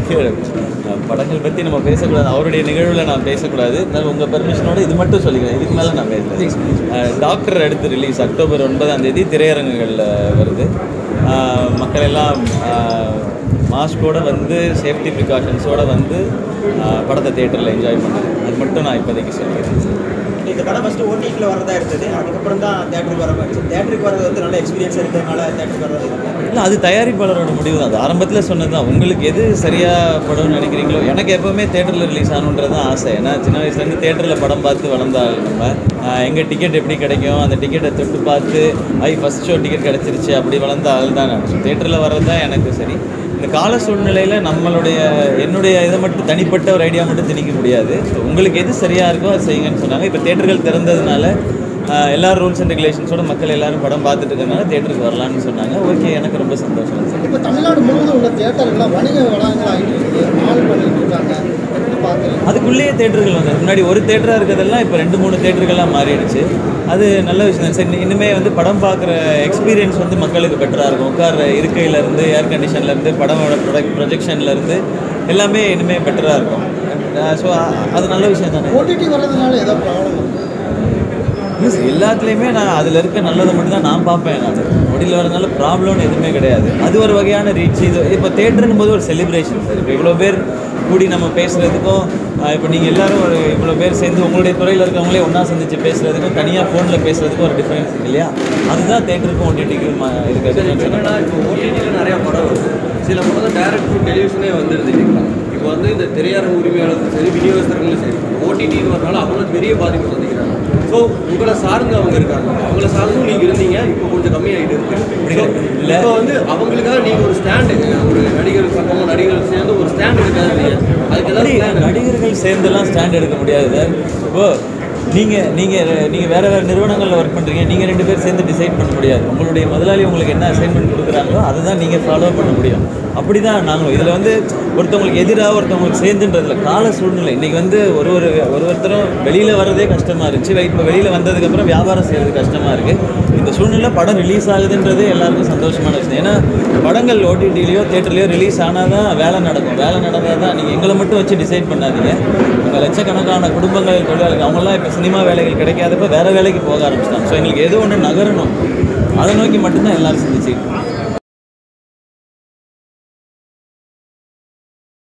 அஹ், படங்கள் பற்றி நம்ம பேசக்கூடாது அவருடைய நிகழ்வில் நான் பேசக்கூடாது இருந்தாலும் உங்கள் பெர்மிஷனோட இது மட்டும் சொல்லிக்கிறேன் இதுக்கு மேலே நான் பேசல டாக்டர் அடுத்து ரிலீஸ் அக்டோபர் ஒன்பதாம் தேதி திரையரங்குகளில் வருது அஹ், மக்கள் எல்லாம் மாஸ்கோட வந்து சேஃப்டி ப்ரிகாஷன்ஸோட வந்து அஹ், படத்தை தேட்டரில் என்ஜாய் பண்ணுறது அது மட்டும் நான் இப்போதைக்கு சொல்லிக்கிறேன் இந்த படம் ஃபஸ்ட்டு ஓடிடியில் வரதா இருந்தது அதுக்கப்புறம் தான் தேட்டருக்கு வர மாதிரி தேட்டருக்கு வரது வந்து நல்ல எக்ஸ்பீரியன்ஸ் இருக்கிறதுனால தேட்டருக்கு வர்றது இல்லை அது தயாரிப்பாளரோட முடிவு தான் அது ஆரம்பத்தில் சொன்னது தான் உங்களுக்கு எது சரியாக படம்னு நினைக்கிறீங்களோ எனக்கு எப்போவுமே தேட்டரில் ரிலீஸ் ஆகணுன்றது தான் ஆசை ஏன்னா சின்ன வயசுலேருந்து தேட்டரில் படம் பார்த்து வளர்ந்தாள் நம்ம எங்கள் டிக்கெட் எப்படி கிடைக்கும் அந்த டிக்கெட்டை தொட்டு பார்த்து ஐ ஃபஸ்ட் ஷோ டிக்கெட் கிடச்சிருச்சு அப்படி வளர்ந்த ஆள் தான் நான் ஸோ தேட்டரில் வர்றது தான் எனக்கு சரி இந்த கால சூழ்நிலையில் நம்மளுடைய என்னுடைய இதை மட்டும் தனிப்பட்ட ஒரு ஐடியா மட்டும் திணிக்க முடியாது ஸோ உங்களுக்கு எது சரியாக இருக்கோ அது செய்யுங்கன்னு சொன்னாங்க இப்போ தேட்டர்கள் திறந்ததுனால ஆஹ் எல்லா ரூல்ஸ் அண்ட் ரெகுலேஷன்ஸோட மக்கள் எல்லாரும் படம் பார்த்துட்டு இருக்கறனால தேட்டருக்கு வரலாம்னு சொன்னாங்க ஓகே எனக்கு ரொம்ப சந்தோஷம் சார் இப்போ தமிழ்நாடு முழுவதும் உள்ள தியேட்டர்கள்லாம் வணிக வளங்கள் ஆகிட்டு இருக்குது மால் பண்ணிட்டு இருக்காங்க எப்படி பார்க்குறீங்க அதுக்குள்ளேயே தேட்டர்கள் வந்து முன்னாடி ஒரு தேட்டராக இருக்கிறதெல்லாம் இப்போ ரெண்டு மூணு தேட்டர்கள்லாம் மாறிடுச்சு அது நல்ல விஷயம் தான் சார் இனிமேல் வந்து படம் பார்க்குற எக்ஸ்பீரியன்ஸ் வந்து மக்களுக்கு பெட்டராக இருக்கும் உட்கார இருக்கையிலேருந்து ஏர் கண்டிஷன்லேருந்து படமோட ப்ரொடக்ட் ப்ரொஜெக்ஷன்லேருந்து எல்லாமே இனிமேல் பெட்டராக இருக்கும் ஸோ அது நல்ல விஷயம் தானே ஓடிடி வர்றதுனால ஏதோ ப்ராப்ளம் இல்லை சார் எல்லாத்துலேயுமே நான் அதில் இருக்க நல்லதை மட்டும் தான் நான் பார்ப்பேன் நான் முடியல வரதுனால ப்ராப்ளம்னு எதுவுமே கிடையாது அது ஒரு வகையான ரீச் இது இப்போ தேட்டருங்கும் போது ஒரு செலிப்ரேஷன் சார் இப்போ இவ்வளோ பேர் கூடி நம்ம பேசுகிறதுக்கும் இப்போ நீங்கள் எல்லாரும் ஒரு இவ்வளோ பேர் சேர்ந்து உங்களுடைய துறையில் இருக்கவங்களே ஒன்றா சந்திச்சு பேசுகிறதுக்கும் தனியாக ஃபோனில் பேசுகிறதுக்கும் ஒரு டிஃப்ரென்ஸ் இருக்கு இல்லையா அதுதான் தேட்டருக்கும் ஓடிடிக்கும் இருக்க சரி இப்போ difference. என்னன்னா இப்போ ஓடிடியில் நிறையா படம் வருது சில படம் தான் டேரக்ட் டு டெலிவிஷனே வந்துடுது இல்லைங்களா இப்போ வந்து இந்த திரையரங்கு உரிமையாளர்களும் சரி விநியோகஸ்தர்களும் சரி ஓடிடின்னு வரனால அவங்களும் பெரிய பாதிப்பு சந்திக்கிறாங்க ஸோ உங்களை சார்ந்து அவங்க இருக்காங்க அவங்கள சார்ந்தும் நீங்கள் இருந்தீங்க இப்போ கொஞ்சம் கம்மியாகிட்டு இருக்கு So, இல்ல. இப்போ வந்து அவங்களுக்காக நீங்கள் ஒரு ஸ்டாண்டு ஒரு நடிகர் சங்கமும் நடிகர்கள் சேர்ந்து ஒரு ஸ்டாண்ட் எடுக்காது அதுக்கு அப்படி ஏதாவது plan நடிகர்கள் சேர்ந்தெல்லாம் ஸ்டாண்ட் எடுக்க முடியாது சார் இப்போ நீங்கள் நீங்கள் நீங்கள் வேறு வேறு நிறுவனங்களில் ஒர்க் பண்ணுறீங்க நீங்கள் ரெண்டு பேர் சேர்ந்து டிசைட் பண்ண முடியாது உங்களுடைய முதலாளி உங்களுக்கு என்ன அசைன்மெண்ட் கொடுக்குறாங்களோ அதை தான் நீங்கள் ஃபாலோ பண்ண முடியும் அப்படி தான் நாங்களும் இதில் வந்து ஒருத்தவங்களுக்கு எதிராக ஒருத்தவங்களுக்கு சேர்ந்துன்றதுல கால சூழ்நிலை இன்றைக்கி வந்து ஒரு ஒரு ஒரு ஒருத்தரும் வெளியில் வர்றதே கஷ்டமாக இருந்துச்சு இப்போ வெளியில் வந்ததுக்கப்புறம் வியாபாரம் செய்கிறது கஷ்டமாக இருக்குது இந்த சூழ்நிலை படம் ரிலீஸ் ஆகுதுன்றது எல்லாருக்கும் சந்தோஷமான விஷயம் ஏன்னா படங்கள் ஓடிடிலையோ தேட்டர்லையோ ரிலீஸ் ஆனால் தான் வேலை நடக்கும் வேலை நடந்தால் தான் நீங்கள் எங்களை மட்டும் வச்சு டிசைட் பண்ணாதீங்க உங்கள் லட்சக்கணக்கான குடும்பங்கள் தொழிலாளர்கள் அவங்களாம் இப்போ சினிமா வேலைகள் கிடைக்காதப்ப வேறு வேலைக்கு போக ஆரம்பிச்சிட்டாங்க ஸோ எங்களுக்கு ஏதோ ஒன்று நகரணும் அதை நோக்கி மட்டும்தான் எல்லாரும் சிந்திச்சுக்கிட்டு இருக்கோம்.